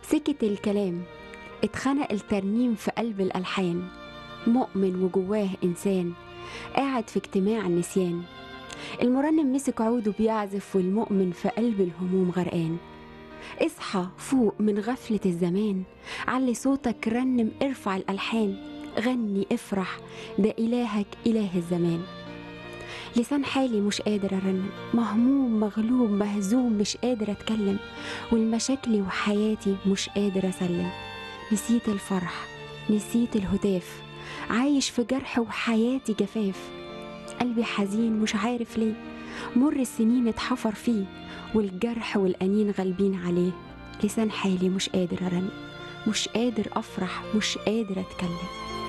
سكت الكلام اتخنق الترنيم في قلب الألحان مؤمن وجواه إنسان قاعد في اجتماع النسيان المرنم مسك عوده بيعزف والمؤمن في قلب الهموم غرقان اصحى فوق من غفلة الزمان علي صوتك رنم ارفع الألحان غني افرح ده إلهك إله الزمان لسان حالي مش قادر أرنم مهموم مغلوب مهزوم مش قادر أتكلم والمشاكل وحياتي مش قادر أسلم نسيت الفرح نسيت الهتاف عايش في جرح وحياتي جفاف قلبي حزين مش عارف ليه مر السنين اتحفر فيه والجرح والأنين غالبين عليه لسان حالي مش قادر أرن مش قادر أفرح مش قادر أتكلم